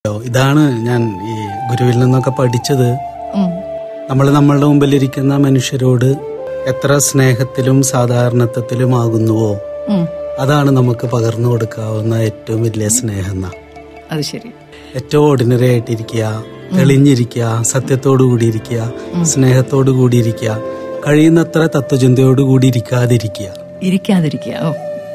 ഇതാണ് ഞാൻ ഈ ഗുരുവിൽ നിന്നൊക്കെ പഠിച്ചത് ഉം. നമ്മൾ നമ്മളുടെ മുമ്പിലിരിക്കുന്ന മനുഷ്യരോട് എത്ര സ്നേഹത്തിലും സാധാരണത്വത്തിലും ആകുന്നുവോ ഉം. അതാണ് നമുക്ക് പകർന്നു കൊടുക്കാവുന്ന ഏറ്റവും വലിയ സ്നേഹം എന്നാ അത് ശരി ഏറ്റവും ഓർഡിനറി ആയിട്ടിരിക്കുക തെളിഞ്ഞിരിക്കുക സത്യത്തോടു കൂടിയിരിക്കുക സ്നേഹത്തോടു കൂടിയിരിക്കുക കഴിയുന്നത്ര തത്വചിന്തയോടു കൂടി ഇരിക്കാതിരിക്കുക ഇരിക്കാതിരിക്കുക ഓ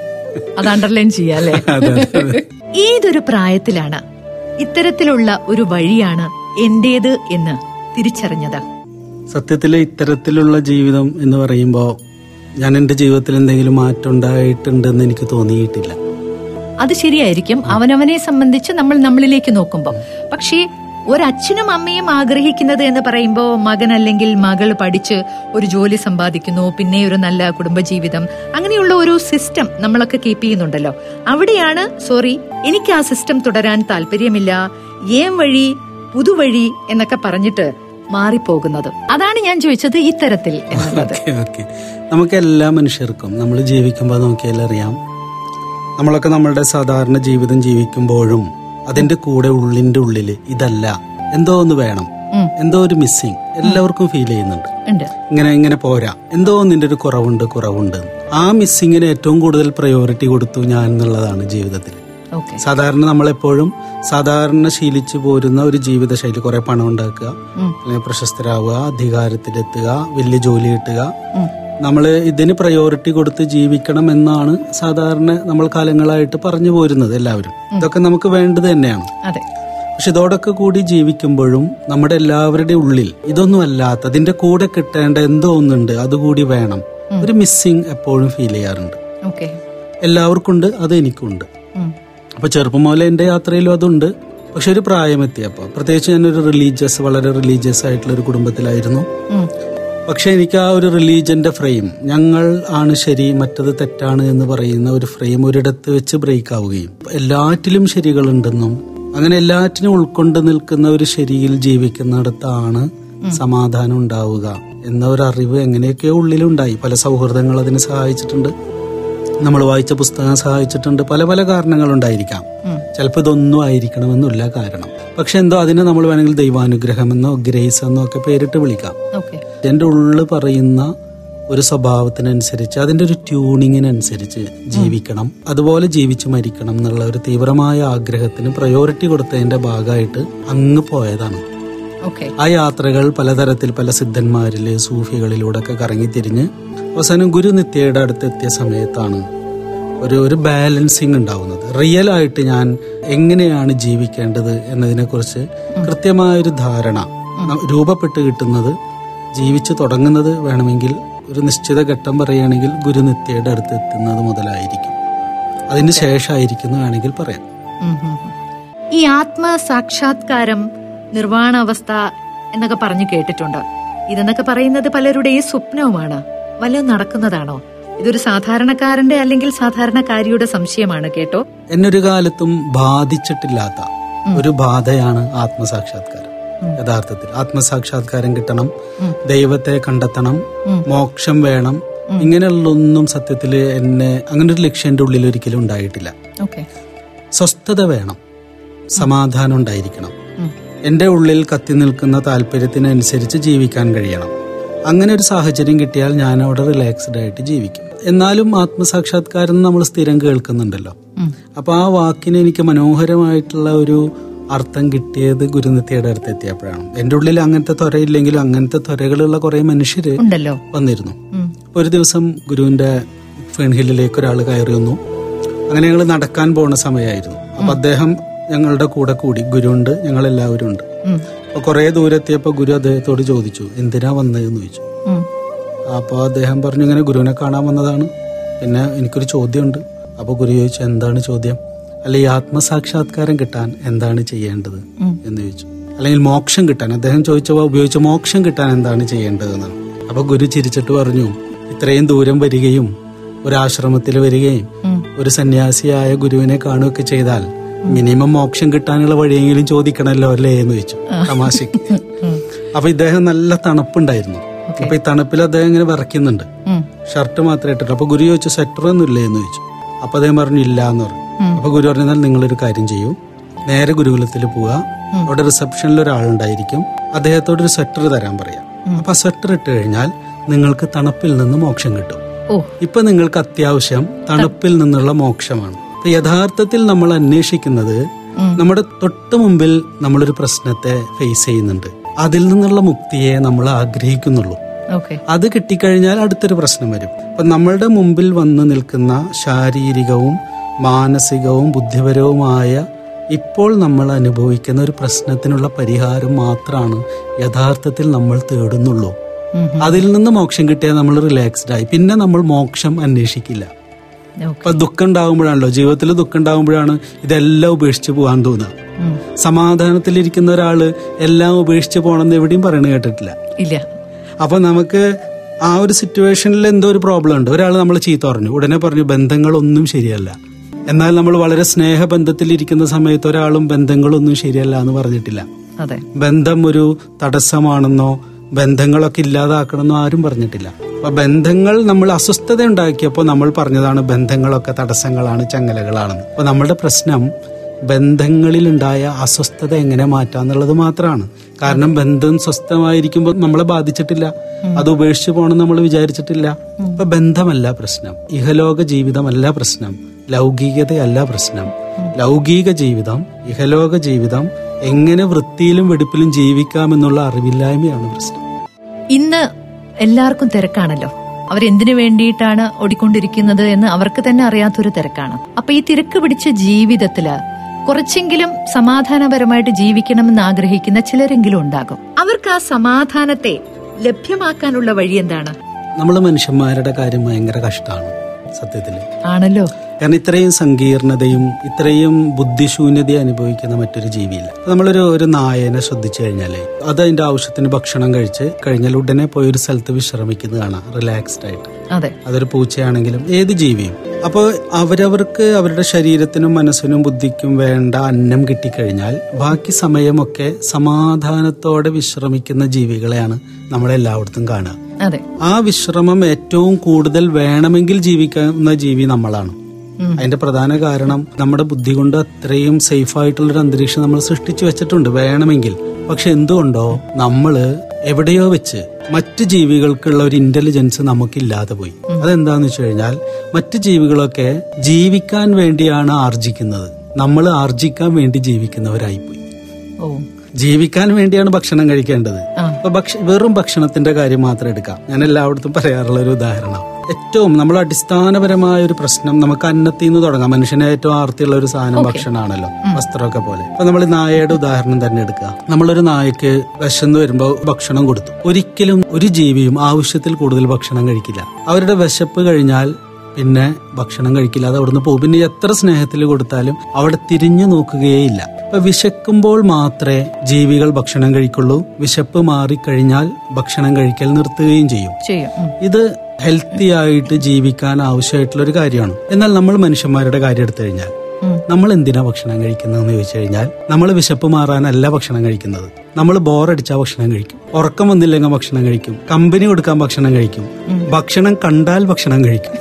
അത് അണ്ടർലൈൻ ചെയ്യാം അല്ലേ അതെ, അതെ. ഏതൊരു പ്രായത്തിലാണ് ഇത്തരത്തിലുള്ള ഒരു വഴിയാണ് എന്റേത് എന്ന് തിരിച്ചറിഞ്ഞത് സത്യത്തിൽ ഇത്തരത്തിലുള്ള ജീവിതം എന്ന് പറയുമ്പോൾ ഞാൻ എൻ്റെ ജീവിതത്തിൽ എന്തെങ്കിലും മാറ്റം ഉണ്ടായിട്ടുണ്ടെന്ന് എനിക്ക് തോന്നിയിട്ടില്ല അത് ശരിയായിരിക്കും അവനവനെ സംബന്ധിച്ച് നമ്മൾ നമ്മളിലേക്ക് നോക്കുമ്പോൾ പക്ഷേ ഒരച്ഛനും അമ്മയും ആഗ്രഹിക്കുന്നത് എന്ന് പറയുമ്പോൾ മകൻ അല്ലെങ്കിൽ മകൾ പഠിച്ച് ഒരു ജോലി സമ്പാദിക്കുന്നു പിന്നെ ഒരു നല്ല കുടുംബജീവിതം അങ്ങനെയുള്ള ഒരു സിസ്റ്റം നമ്മളൊക്കെ കീപ്പ് ചെയ്യുന്നുണ്ടല്ലോ അവിടെയാണ് സോറി എനിക്ക് ആ സിസ്റ്റം തുടരാൻ താല്പര്യമില്ല ഏം വഴി പുതുവഴി എന്നൊക്കെ പറഞ്ഞിട്ട് മാറിപ്പോകുന്നത് അതാണ് ഞാൻ ചോദിച്ചത് ഇത്തരത്തിൽ എന്നുള്ളത് ഓക്കെ ഓക്കെ നമുക്ക് എല്ലാ മനുഷ്യർക്കും നമ്മൾ ജീവിക്കുമ്പോൾ നോക്കിയാൽ അറിയാം നമ്മളൊക്കെ നമ്മളുടെ സാധാരണ ജീവിതം ജീവിക്കുമ്പോഴും അതിന്റെ കൂടെ ഉള്ളിന്റെ ഉള്ളില് ഇതല്ല എന്തോ ഒന്ന് വേണം ഉം. എന്തോ ഒരു മിസ്സിങ് എല്ലാവർക്കും ഫീൽ ചെയ്യുന്നുണ്ട് ഉണ്ട് ഇങ്ങനെ ഇങ്ങനെ പോരാ എന്തോ ഒന്നിന്റെ ഒരു കുറവുണ്ട് കുറവുണ്ട് ആ മിസ്സിങ്ങിന് ഏറ്റവും കൂടുതൽ പ്രയോറിറ്റി കൊടുത്തു ഞാൻ എന്നുള്ളതാണ് ജീവിതത്തിൽ ഓക്കെ സാധാരണ നമ്മളെപ്പോഴും സാധാരണ ശീലിച്ചു പോരുന്ന ഒരു ജീവിതശൈലി കുറെ പണം ഉണ്ടാക്കുക ഉം. അല്ലെങ്കിൽ പ്രശസ്തരാവുക അധികാരത്തിലെത്തുക വലിയ ജോലി കിട്ടുക ഉം. നമ്മൾ ഇതിന് പ്രയോറിറ്റി കൊടുത്ത് ജീവിക്കണം എന്നാണ് സാധാരണ നമ്മൾ കാലങ്ങളായിട്ട് പറഞ്ഞു പോരുന്നത് എല്ലാവരും ഇതൊക്കെ നമുക്ക് വേണ്ടത് തന്നെയാണ് അതെ പക്ഷെ ഇതോടൊക്കെ കൂടി ജീവിക്കുമ്പോഴും നമ്മുടെ എല്ലാവരുടെ ഉള്ളിൽ ഇതൊന്നും അല്ലാത്ത അതിന്റെ കൂടെ കിട്ടേണ്ട എന്തോ ഒന്നുണ്ട് അതുകൂടി വേണം ഒരു മിസ്സിങ് എപ്പോഴും ഫീൽ ചെയ്യാറുണ്ട് ഓക്കെ എല്ലാവർക്കും ഉണ്ട് അത് എനിക്കുണ്ട് അപ്പൊ ചെറുപ്പം മുതലേ എന്റെ യാത്രയിലും അതുണ്ട് പക്ഷെ ഒരു പ്രായമെത്തിയപ്പോൾ പ്രത്യേകിച്ച് ഞാനൊരു റിലീജിയസ് വളരെ റിലീജിയസ് ആയിട്ടുള്ള ഒരു കുടുംബത്തിലായിരുന്നു പക്ഷെ എനിക്ക് ആ ഒരു റിലീജിയന്റെ ഫ്രെയിം ഞങ്ങൾ ആണ് ശരി മറ്റത് തെറ്റാണ് എന്ന് പറയുന്ന ഒരു ഫ്രെയിം ഒരിടത്ത് വെച്ച് ബ്രേക്ക് ആവുകയും എല്ലാറ്റിലും ശരികളുണ്ടെന്നും അങ്ങനെ എല്ലാറ്റിനും ഉൾക്കൊണ്ട് നിൽക്കുന്ന ഒരു ശരിയിൽ ജീവിക്കുന്നിടത്താണ് സമാധാനം ഉണ്ടാവുക എന്ന ഒരു അറിവ് എങ്ങനെയൊക്കെയോ ഉള്ളിലുണ്ടായി പല സൗഹൃദങ്ങൾ അതിന് സഹായിച്ചിട്ടുണ്ട് നമ്മൾ വായിച്ച പുസ്തകം സഹായിച്ചിട്ടുണ്ട് പല പല കാരണങ്ങളുണ്ടായിരിക്കാം ചിലപ്പോൾ ഇതൊന്നും ആയിരിക്കണമെന്നില്ല കാരണം പക്ഷെ എന്തോ അതിനെ നമ്മൾ വേണമെങ്കിൽ ദൈവാനുഗ്രഹമെന്നോ ഗ്രേസ് എന്നോ ഒക്കെ പേരിട്ട് വിളിക്കാം ഓക്കെ എൻ്റെ ഉള്ളു പറയുന്ന ഒരു സ്വഭാവത്തിനനുസരിച്ച് അതിൻ്റെ ഒരു ട്യൂണിങ്ങിനനുസരിച്ച് ജീവിക്കണം അതുപോലെ ജീവിച്ച് മരിക്കണം എന്നുള്ള ഒരു തീവ്രമായ ആഗ്രഹത്തിന് പ്രയോറിറ്റി കൊടുത്തതിന്റെ ഭാഗമായിട്ട് അങ്ങ് പോയതാണ് ഓക്കെ ആ യാത്രകൾ പലതരത്തിൽ പല സിദ്ധന്മാരില് സൂഫികളിലൂടെ ഒക്കെ കറങ്ങിത്തിരിഞ്ഞ് അവസാനം ഗുരുനിത്യയുടെ അടുത്ത് എത്തിയ സമയത്താണ് ഒരു ഒരു ബാലൻസിങ് ഉണ്ടാവുന്നത് റിയൽ ആയിട്ട് ഞാൻ എങ്ങനെയാണ് ജീവിക്കേണ്ടത് എന്നതിനെക്കുറിച്ച് കൃത്യമായൊരു ധാരണ ന- രൂപപ്പെട്ട് കിട്ടുന്നത് ജീവിച്ചു തുടങ്ങുന്നത് വേണമെങ്കിൽ ഒരു നിശ്ചിത ഘട്ടം പറയുകയാണെങ്കിൽ ഗുരുനിത്യയുടെ അടുത്ത് എത്തുന്നത് മുതലായിരിക്കും അതിന് ശേഷമായിരിക്കുന്നു വേണമെങ്കിൽ പറയാം ഉം ഉം ഉം. ഈ ആത്മ സാക്ഷാത്കാരം നിർവാണാവസ്ഥ എന്നൊക്കെ പറഞ്ഞു കേട്ടിട്ടുണ്ട് ഇതെന്നൊക്കെ പറയുന്നത് പലരുടെയും സ്വപ്നവുമാണ് വല്ലതും നടക്കുന്നതാണോ ഇതൊരു സാധാരണക്കാരന്റെ അല്ലെങ്കിൽ സാധാരണക്കാരിയുടെ സംശയമാണ് കേട്ടോ എന്നെ ഒരു കാലത്തും ബാധിച്ചിട്ടില്ലാത്ത ഒരു ബാധയാണ് ആത്മസാക്ഷാത്കാരം യഥാർത്ഥത്തിൽ ആത്മസാക്ഷാത്കാരം കിട്ടണം ദൈവത്തെ കണ്ടെത്തണം മോക്ഷം വേണം ഇങ്ങനെയുള്ളൊന്നും സത്യത്തിൽ എന്നെ അങ്ങനെ ഒരു ലക്ഷ്യം എൻ്റെ ഉള്ളിൽ ഒരിക്കലും ഉണ്ടായിട്ടില്ല ഓക്കെ സ്വസ്ഥത വേണം സമാധാനം ഉണ്ടായിരിക്കണം എൻ്റെ ഉള്ളിൽ കത്തി നിൽക്കുന്ന താല്പര്യത്തിനനുസരിച്ച് ജീവിക്കാൻ കഴിയണം അങ്ങനെ ഒരു സാഹചര്യം കിട്ടിയാൽ ഞാൻ അവിടെ റിലാക്സ്ഡ് ആയിട്ട് ജീവിക്കും എന്നാലും ആത്മസാക്ഷാത്കാരം നമ്മൾ സ്ഥിരം കേൾക്കുന്നുണ്ടല്ലോ അപ്പൊ ആ വാക്കിന് എനിക്ക് മനോഹരമായിട്ടുള്ള ഒരു അർത്ഥം കിട്ടിയത് ഗുരുനിത്യയുടെ അടുത്ത് എത്തിയപ്പോഴാണ് എൻ്റെ ഉള്ളിൽ അങ്ങനത്തെ ത്വരയില്ലെങ്കിലും അങ്ങനത്തെ ത്വരകളുള്ള കുറെ മനുഷ്യര് ഉണ്ടല്ലോ വന്നിരുന്നു ഉം. ഒരു ദിവസം ഗുരുവിന്റെ ഫേൺഹില്ലിലേക്ക് ഒരാൾ കയറി വന്നു അങ്ങനെ ഞങ്ങൾ നടക്കാൻ പോണ സമയമായിരുന്നു അപ്പൊ അദ്ദേഹം ഞങ്ങളുടെ കൂടെ കൂടി ഗുരുവുണ്ട് ഞങ്ങൾ എല്ലാവരും ഉണ്ട് ഉം. അപ്പൊ കുറെ ദൂരെത്തിയപ്പോ ഗുരു അദ്ദേഹത്തോട് ചോദിച്ചു എന്തിനാ വന്നതെന്ന് ചോദിച്ചു ഉം. അപ്പോൾ അദ്ദേഹം പറഞ്ഞു ഇങ്ങനെ ഗുരുവിനെ കാണാൻ വന്നതാണ് പിന്നെ എനിക്കൊരു ചോദ്യമുണ്ട് അപ്പോൾ ഗുരു ചോദിച്ചു എന്താണ് ചോദ്യം അല്ല ഈ ആത്മസാക്ഷാത്കാരം കിട്ടാൻ എന്താണ് ചെയ്യേണ്ടത് എന്ന് ചോദിച്ചു അല്ലെങ്കിൽ മോക്ഷം കിട്ടാൻ അദ്ദേഹം ചോദിച്ച ഉപയോഗിച്ച മോക്ഷം കിട്ടാൻ എന്താണ് ചെയ്യേണ്ടതെന്നാണ് അപ്പൊ ഗുരു ചിരിച്ചിട്ട് പറഞ്ഞു ഇത്രയും ദൂരം വരികയും ഒരു ആശ്രമത്തിൽ വരികയും ഒരു സന്യാസിയായ ഗുരുവിനെ കാണുകയൊക്കെ ചെയ്താൽ മിനിമം മോക്ഷം കിട്ടാനുള്ള വഴിയെങ്കിലും ചോദിക്കണമല്ലോ അല്ലേ എന്ന് ചോദിച്ചു തമാശക്ക് അപ്പൊ ഇദ്ദേഹം നല്ല തണുപ്പുണ്ടായിരുന്നു അപ്പൊ ഈ തണുപ്പിൽ അദ്ദേഹം ഇങ്ങനെ വിറയ്ക്കുന്നുണ്ട് ഉം. ഷർട്ട് മാത്രമേ ഇട്ടിട്ട് അപ്പൊ ഗുരു ചോദിച്ചു സ്വെറ്റർ ഒന്നും ഇല്ലേ എന്ന് ചോദിച്ചു അപ്പൊ അദ്ദേഹം പറഞ്ഞു ഇല്ല എന്ന് പറഞ്ഞു അപ്പൊ ഗുരു പറഞ്ഞു എന്നാൽ നിങ്ങളൊരു കാര്യം ചെയ്യൂ നേരെ ഗുരുകുലത്തിൽ പോവുക അവിടെ റിസപ്ഷനിൽ ഒരാളുണ്ടായിരിക്കും അദ്ദേഹത്തോട് ഒരു സ്വെറ്റർ തരാൻ പറയാം അപ്പൊ ആ സ്വെറ്റർ ഇട്ട് കഴിഞ്ഞാൽ നിങ്ങൾക്ക് തണുപ്പിൽ നിന്ന് മോക്ഷം കിട്ടും ഓ ഇപ്പൊ നിങ്ങൾക്ക് അത്യാവശ്യം തണുപ്പിൽ നിന്നുള്ള മോക്ഷമാണ് അപ്പൊ യഥാർത്ഥത്തിൽ നമ്മൾ അന്വേഷിക്കുന്നത് നമ്മുടെ തൊട്ട് മുമ്പിൽ നമ്മളൊരു പ്രശ്നത്തെ ഫേസ് ചെയ്യുന്നുണ്ട് അതിൽ നിന്നുള്ള മുക്തിയെ നമ്മൾ ആഗ്രഹിക്കുന്നുള്ളൂ ഓക്കെ അത് കിട്ടിക്കഴിഞ്ഞാൽ അടുത്തൊരു പ്രശ്നം വരും അപ്പൊ നമ്മളുടെ മുമ്പിൽ വന്ന് നിൽക്കുന്ന ശാരീരികവും മാനസികവും ബുദ്ധിപരവുമായ ഇപ്പോൾ നമ്മൾ അനുഭവിക്കുന്ന ഒരു പ്രശ്നത്തിനുള്ള പരിഹാരം മാത്രമാണ് യഥാർത്ഥത്തിൽ നമ്മൾ തേടുന്നുള്ളൂ അതിൽ നിന്ന് മോക്ഷം കിട്ടിയാൽ നമ്മൾ റിലാക്സ്ഡ് ആയി പിന്നെ നമ്മൾ മോക്ഷം അന്വേഷിക്കില്ല ഓക്കെ ഇപ്പൊ ദുഃഖം ഉണ്ടാകുമ്പോഴാണല്ലോ ജീവിതത്തിൽ ദുഃഖം ഉണ്ടാകുമ്പോഴാണ് ഇതെല്ലാം ഉപേക്ഷിച്ച് പോകാൻ തോന്നുക സമാധാനത്തിലിരിക്കുന്ന ഒരാള് എല്ലാം ഉപേക്ഷിച്ച് പോകണമെന്ന് എവിടെയും പറയണ കേട്ടിട്ടില്ല ഇല്ല അപ്പൊ നമുക്ക് ആ ഒരു സിറ്റുവേഷനിൽ എന്തോ ഒരു പ്രോബ്ലം ഉണ്ട് ഒരാൾ നമ്മൾ ചീത്ത പറഞ്ഞു ഉടനെ പറഞ്ഞു ബന്ധങ്ങളൊന്നും ശരിയല്ല എന്നാൽ നമ്മൾ വളരെ സ്നേഹബന്ധത്തിലിരിക്കുന്ന സമയത്ത് ഒരാളും ബന്ധങ്ങളൊന്നും ശരിയല്ല എന്ന് പറഞ്ഞിട്ടില്ല അതെ ബന്ധം ഒരു തടസ്സമാണെന്നോ ബന്ധങ്ങളൊക്കെ ഇല്ലാതാക്കണമെന്നോ ആരും പറഞ്ഞിട്ടില്ല അപ്പൊ ബന്ധങ്ങൾ നമ്മൾ അസ്വസ്ഥത ഉണ്ടാക്കിയപ്പോൾ നമ്മൾ പറഞ്ഞതാണ് ബന്ധങ്ങളൊക്കെ തടസ്സങ്ങളാണ് ചങ്ങലകളാണെന്ന് അപ്പൊ നമ്മുടെ പ്രശ്നം ബന്ധങ്ങളിലുണ്ടായ അസ്വസ്ഥത എങ്ങനെ മാറ്റാന്നുള്ളത് മാത്രമാണ് കാരണം ബന്ധം സ്വസ്ഥമായിരിക്കുമ്പോൾ നമ്മളെ ബാധിച്ചിട്ടില്ല അത് ഉപേക്ഷിച്ച് പോകണം നമ്മൾ വിചാരിച്ചിട്ടില്ല അപ്പൊ ബന്ധമല്ല പ്രശ്നം ഇഹലോക ജീവിതമല്ല പ്രശ്നം ലൗകികതയല്ല പ്രശ്നം ലൗകിക ജീവിതം ഇഹലോക ജീവിതം എങ്ങനെ വൃത്തിയിലും വെടുപ്പിലും ജീവിക്കാമെന്നുള്ള അറിവില്ലായ്മയാണ് പ്രശ്നം ഇന്ന് എല്ലാവർക്കും തിരക്കാണല്ലോ അവരെന്തിനു വേണ്ടിയിട്ടാണ് ഓടിക്കൊണ്ടിരിക്കുന്നത് എന്ന് അവർക്ക് തന്നെ അറിയാത്തൊരു തിരക്കാണ് അപ്പൊ ഈ തിരക്ക് പിടിച്ച ജീവിതത്തില് കുറച്ചെങ്കിലും സമാധാനപരമായിട്ട് ജീവിക്കണമെന്ന് ആഗ്രഹിക്കുന്ന ചിലരെങ്കിലും ഉണ്ടാകും അവർക്ക് ആ സമാധാനത്തെ ലഭ്യമാക്കാനുള്ള വഴി എന്താണ് നമ്മൾ മനുഷ്യന്മാരുടെ കാര്യം ഭയങ്കര കഷ്ടമാണ് സത്യത്തില് ആണല്ലോ കാരണം ഇത്രയും സങ്കീർണതയും ഇത്രയും ബുദ്ധിശൂന്യതയും അനുഭവിക്കുന്ന മറ്റൊരു ജീവിയില്ല നമ്മളൊരു ഒരു നായനെ ശ്രദ്ധിച്ചു കഴിഞ്ഞാലേ അത് അതിന്റെ ആവശ്യത്തിന് ഭക്ഷണം കഴിച്ച് കഴിഞ്ഞാൽ ഉടനെ പോയി ഒരു സ്ഥലത്ത് വിശ്രമിക്കുന്നത് കാണാം റിലാക്സ്ഡ് ആയിട്ട് അതെ അതൊരു പൂച്ചയാണെങ്കിലും ഏത് ജീവിയും അപ്പോൾ അവരവർക്ക് അവരുടെ ശരീരത്തിനും മനസ്സിനും ബുദ്ധിക്കും വേണ്ട അന്നം കിട്ടിക്കഴിഞ്ഞാൽ ബാക്കി സമയമൊക്കെ സമാധാനത്തോടെ വിശ്രമിക്കുന്ന ജീവികളെയാണ് നമ്മളെല്ലായിടത്തും കാണുക അതെ ആ വിശ്രമം ഏറ്റവും കൂടുതൽ വേണമെങ്കിൽ ജീവിക്കുന്ന ജീവി നമ്മളാണ് അതിന്റെ പ്രധാന കാരണം നമ്മുടെ ബുദ്ധി കൊണ്ട് അത്രയും സേഫ് ആയിട്ടുള്ള ഒരു അന്തരീക്ഷം നമ്മൾ സൃഷ്ടിച്ചു വെച്ചിട്ടുണ്ട് വേണമെങ്കിൽ പക്ഷെ എന്തുകൊണ്ടോ നമ്മള് എവിടെയോ വെച്ച് മറ്റ് ജീവികൾക്കുള്ള ഒരു ഇന്റലിജൻസ് നമുക്കില്ലാതെ പോയി അതെന്താന്ന് വെച്ച് കഴിഞ്ഞാൽ മറ്റ് ജീവികളൊക്കെ ജീവിക്കാൻ വേണ്ടിയാണ് ആർജിക്കുന്നത് നമ്മൾ ആർജിക്കാൻ വേണ്ടി ജീവിക്കുന്നവരായിപ്പോയി ഓ ജീവിക്കാൻ വേണ്ടിയാണ് ഭക്ഷണം കഴിക്കേണ്ടത് ആ. അപ്പൊ ഭക്ഷ വെറും ഭക്ഷണത്തിന്റെ കാര്യം മാത്രം എടുക്കാം ഞാൻ എല്ലായിടത്തും പറയാറുള്ള ഒരു ഉദാഹരണം ഏറ്റവും നമ്മൾ അടിസ്ഥാനപരമായ ഒരു പ്രശ്നം നമുക്ക് അന്നത്തിൽ നിന്ന് തുടങ്ങാം മനുഷ്യന് ഏറ്റവും ആർത്തിയുള്ള ഒരു സാധനം ഭക്ഷണമാണല്ലോ വസ്ത്രമൊക്കെ പോലെ അപ്പൊ നമ്മൾ നായയുടെ ഉദാഹരണം തന്നെ എടുക്കുക നമ്മളൊരു നായക്ക് വിശന്ന് വരുമ്പോൾ ഭക്ഷണം കൊടുത്തു ഒരിക്കലും ഒരു ജീവിയും ആവശ്യത്തിൽ കൂടുതൽ ഭക്ഷണം കഴിക്കില്ല അവരുടെ വിശപ്പ് കഴിഞ്ഞാൽ പിന്നെ ഭക്ഷണം കഴിക്കില്ല അത് അവിടുന്ന് പോകും പിന്നെ എത്ര സ്നേഹത്തിൽ കൊടുത്താലും അവിടെ തിരിഞ്ഞു നോക്കുകയേയില്ല അപ്പൊ വിശക്കുമ്പോൾ മാത്രമേ ജീവികൾ ഭക്ഷണം കഴിക്കുള്ളൂ വിശപ്പ് മാറിക്കഴിഞ്ഞാൽ ഭക്ഷണം കഴിക്കൽ നിർത്തുകയും ചെയ്യും ചെയ്യും ഉം. ഇത് ഹെൽത്തി ആയിട്ട് ജീവിക്കാൻ ആവശ്യമായിട്ടുള്ള ഒരു കാര്യമാണ് എന്നാൽ നമ്മൾ മനുഷ്യന്മാരുടെ കാര്യം എടുത്തു കഴിഞ്ഞാൽ ഉം. നമ്മൾ എന്തിനാ ഭക്ഷണം കഴിക്കുന്നതെന്ന് ചോദിച്ചു കഴിഞ്ഞാൽ നമ്മൾ വിശപ്പ് മാറാനല്ല ഭക്ഷണം കഴിക്കുന്നത് നമ്മൾ ബോറടിച്ചാൽ ഭക്ഷണം കഴിക്കും ഉറക്കം വന്നില്ലെങ്കിൽ ഭക്ഷണം കഴിക്കും കമ്പനി കൊടുക്കാൻ ഭക്ഷണം കഴിക്കും ഭക്ഷണം കണ്ടാൽ ഭക്ഷണം കഴിക്കും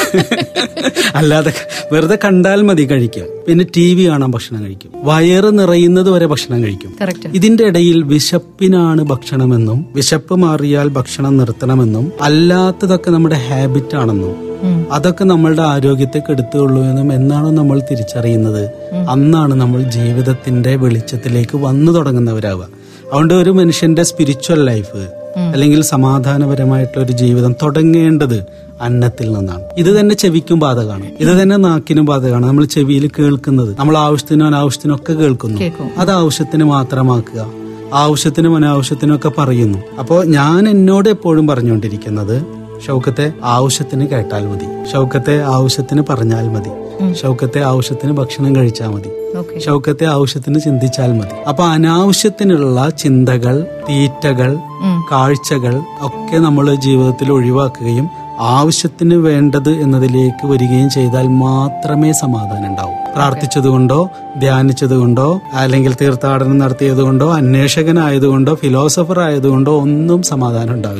അല്ലാതെ വെറുതെ കണ്ടാൽ മതി കഴിക്കും പിന്നെ ടി വി കാണാൻ ഭക്ഷണം കഴിക്കും വയറ് നിറയുന്നത് വരെ ഭക്ഷണം കഴിക്കും കറക്റ്റ് ഇതിന്റെ ഇടയിൽ വിശപ്പിനാണ് ഭക്ഷണമെന്നും വിശപ്പ് മാറിയാൽ ഭക്ഷണം നിർത്തണമെന്നും അല്ലാത്തതൊക്കെ നമ്മുടെ ഹാബിറ്റ് ആണെന്നും ഉം. അതൊക്കെ നമ്മളുടെ ആരോഗ്യത്തെ കെടുത്തുള്ളൂ എന്നും എന്നാണ് നമ്മൾ തിരിച്ചറിയുന്നത് അന്നാണ് നമ്മൾ ജീവിതത്തിന്റെ വെളിച്ചത്തിലേക്ക് വന്നു തുടങ്ങുന്നവരാവുക അതുകൊണ്ട് ഒരു മനുഷ്യന്റെ സ്പിരിച്വൽ ലൈഫ് അല്ലെങ്കിൽ സമാധാനപരമായിട്ടുള്ള ഒരു ജീവിതം തുടങ്ങേണ്ടത് അന്നത്തിൽ നിന്നാണ് ഇത് തന്നെ ചെവിക്കും ബാധകമാണ് ഇത് തന്നെ നാക്കിനും ബാധകമാണ് നമ്മൾ ചെവിയിൽ കേൾക്കുന്നത് നമ്മൾ ആവശ്യത്തിനും അനാവശ്യത്തിനും ഒക്കെ കേൾക്കുന്നു കേൾക്കും അത് ആവശ്യത്തിന് മാത്രമാക്കുക ആവശ്യത്തിനും അനാവശ്യത്തിനും ഒക്കെ പറയുന്നു അപ്പോൾ ഞാൻ എന്നോട് എപ്പോഴും പറഞ്ഞുകൊണ്ടിരിക്കുന്നത് ഷൗക്കത്തെ ആവശ്യത്തിന് കേട്ടാൽ മതി ഷൗക്കത്തെ ആവശ്യത്തിന് പറഞ്ഞാൽ മതി ഷൗക്കത്തെ ആവശ്യത്തിന് ഭക്ഷണം കഴിച്ചാൽ മതി ഓക്കെ ഷൗക്കത്തെ ആവശ്യത്തിന് ചിന്തിച്ചാൽ മതി അപ്പൊ അനാവശ്യത്തിനുള്ള ചിന്തകൾ തീറ്റകൾ ഉം. കാഴ്ചകൾ ഒക്കെ നമ്മൾ ജീവിതത്തിൽ ഒഴിവാക്കുകയും ആവശ്യത്തിന് വേണ്ടത് എന്നതിലേക്ക് വരികയും ചെയ്താൽ മാത്രമേ സമാധാനം ഉണ്ടാവൂ പ്രാർത്ഥിച്ചതുകൊണ്ടോ ധ്യാനിച്ചതുകൊണ്ടോ അല്ലെങ്കിൽ തീർത്ഥാടനം നടത്തിയതുകൊണ്ടോ അന്വേഷകനായതുകൊണ്ടോ ഫിലോസഫർ ആയതുകൊണ്ടോ ഒന്നും സമാധാനം ഉണ്ടാവില്ല